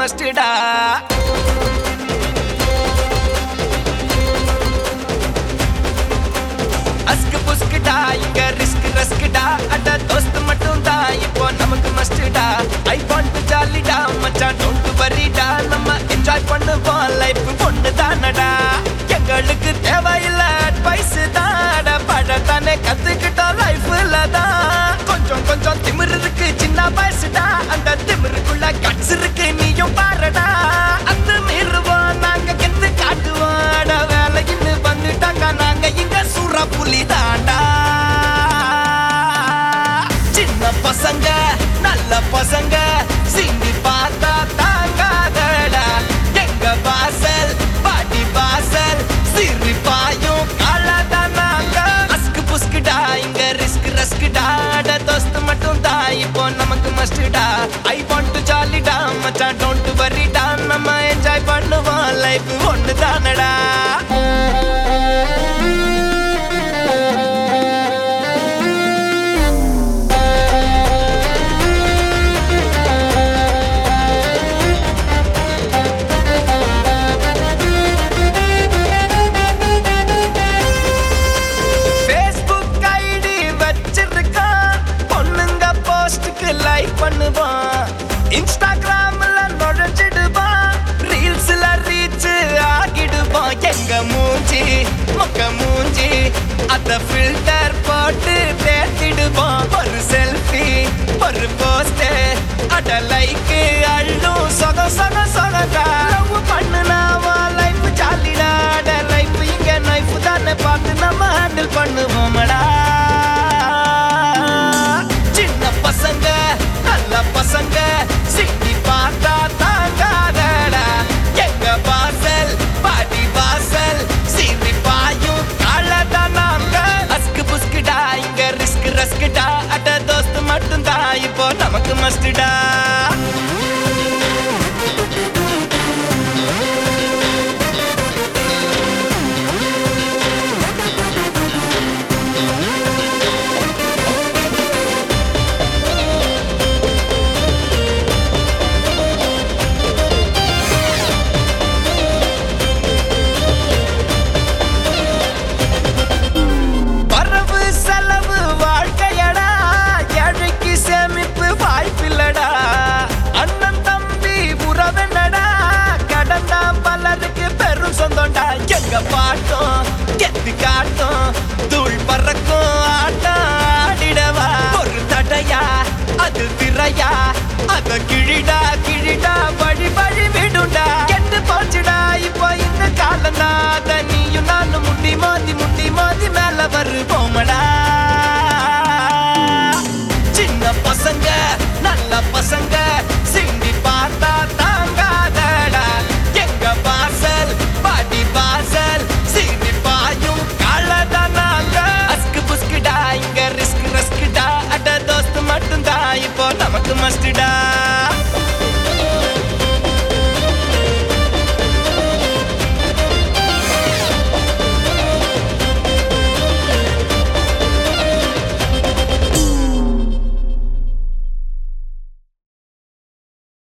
மஸ்டடா அஸ்கு புஸ்குடா இங்க ரிஸ்க் ரஸ்குடா அட தோஸ்து மட்டும் தான் இப்போ நமக்கு மஸ்டடா ஐ வாண்ட் ஜாலிடா மச்சான் டோன்ட் வரிடா நம்ம என்ஜாய் பண்ணுவோம் லைஃப் ஒன்று தானடா எங்களுக்கு தேவையில்ல அட்வைஸ் தாட படத்தானே கத்துக்கிட்டோம் லைஃப்ல தான் கொஞ்சம் கொஞ்சம் திமிரு இருக்கு சின்ன வயசுடா அந்த திமிருக்குள்ள கட்ஸ் இருக்கு நீயும் பாருடா அந்த மீறுவோம் நாங்க கெத்து காட்டுவோம் அட வேலைன்னு வந்துட்டாங்க நாங்க இங்க சூற புலி தாண்டா சின்ன பசங்க நல்ல பசங்க சிந்தி பார்த்தா தாங்காதடா எங்க வாசல் பாட்டி வாசல் சிரிப்பாயும் காலதானாங்க அஸ்கு புஸ்குடா இங்க ரிஸ்க் ரஸ்குடா அட தோஸ்து மட்டும் தான் இப்போ நமக்கு மஸ்டுடா ஐ வாண்ட் டு ஜாலிடா மச்சான் டோன்ட் வரிடா நம்ம என்ஜாய் பண்ணுவோம் லைஃப் ஒன்று தானடா Facebook ID வச்சிருக்கான். பொண்ணுங்க போஸ்டுக்கு like பண்ணுவான். Instagramல நுழைஞ்சிடுவான். Reelsல reach ஆகிடுவான். எங்க மூஞ்சி, மொக்க மூஞ்சி, அத filter போட்டு தேத்திடுவான். ஒரு selfie, ஒரு post, அட like அள்ளும் சொக சொக சொகடா. Love பண்ணுனா உன் life ஜாலிடா. அட life இங்க knife தானே பார்த்து நம்ம ஹேண்டில் பண்ணுவோமடா சின்ன பசங்க நல்ல பசங்க சிட்டி பார்த்தா தாங்காதடா எங்க வாசல் பாடி வாசல் சீரி பாயும் காலதான் நாங்க அஸ்கு புஸ்குடா இங்க ரிஸ்க் ரஸ்குடா அட தோஸ்து மட்டும் தான் இப்போ நமக்கு மஸ்டுடா வரவு செலவு வாழ்க்கையடா ஏழைக்கு சேமிப்பு வாய்ப்பில்லடா அண்ணன் தம்பி உறவென்னடா கடந்தா பலருக்கு பெரும் சொந்தம்டா எங்க பாட்டும் கெத்து காட்டும் தூள் பறக்கும் ஆட்டம் ஆடிடவா ஒரு தடையா அது திரையா அத கிழிடா கிழிடா வழி வழி விடுண்டா கெட்டு போச்சுடா இப்போ இந்த காலம் தான் அத நீயும் நானும் முட்டி மோதி முட்டி மோதி மேல வருவோமடா